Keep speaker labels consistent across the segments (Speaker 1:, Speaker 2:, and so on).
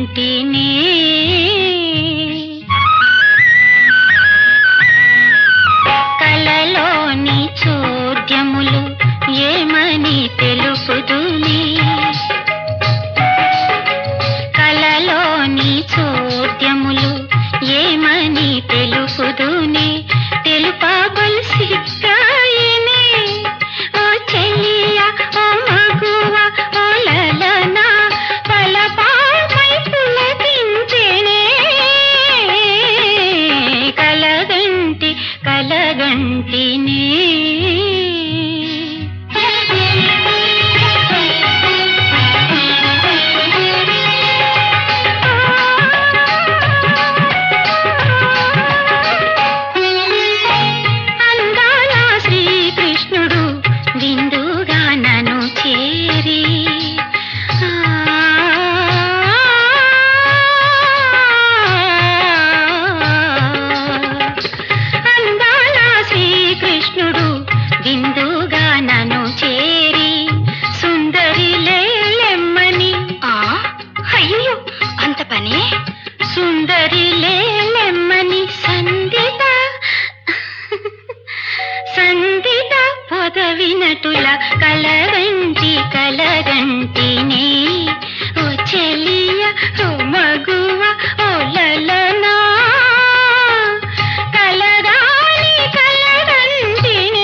Speaker 1: కలగంటిని కలలోని చోద్యములు ఏమని తెలుపుదుని కలలోని చోద్యములు ఏమని తెలుపుదుని తెలుపబల్సిగాయనే ఓ చెలియ ఓ మగువ ఓ లలన పలపామై పులకించెనే కలగంటి కలగంటిని అందాల శ్రీకృష్ణుడు విందుగా నన్ను చేరి అందాల శ్రీకృష్ణుడు విందుగా నన్ను చేరి సుందరి లేలెమ్మని ఆ అయ్యో అంత పని సుందరి లేలెమ్మని సందిత సందిత పొదవినటుల కలగంటి కలగంటిని ఓ చెలియ ఓ మగువ ఓ లలనా కలగాలి కలగంటిని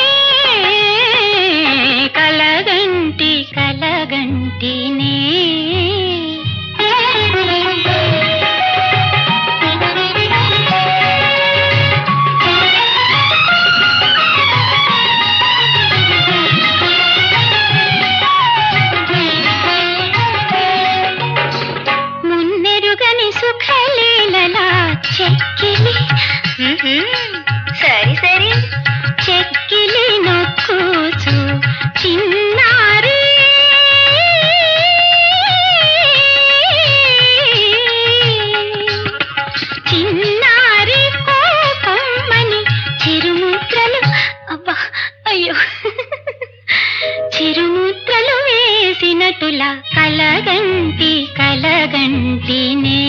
Speaker 1: కలగంటి కలగంటిని మున్నెరుగని సుఖలీలలా చెక్కిలి సరి సరి చెక్కిలి నొక్కుచు చిన్నారి చిన్నారి కోపమ్మని చిరుముద్రలు అబ్బా అయ్యో చిరుముద్రలు వేసినటుల కలగంటి కలగంటినే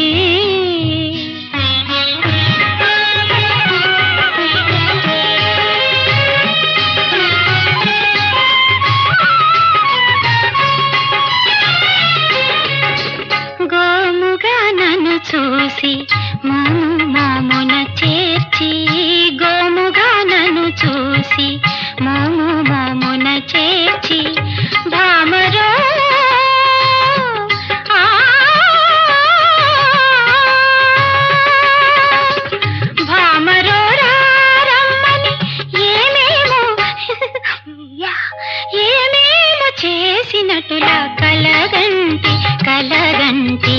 Speaker 1: గోముగా నన్ను చూసి మోము మోమున చేర్చి గోముగా నన్ను చూసి మోము మోమున చేర్చి భామరో ఆ, భామరో రారమ్మని ఏమేమో యా, ఏమేమో చేసినట్టులా కలగంటి కలగంటి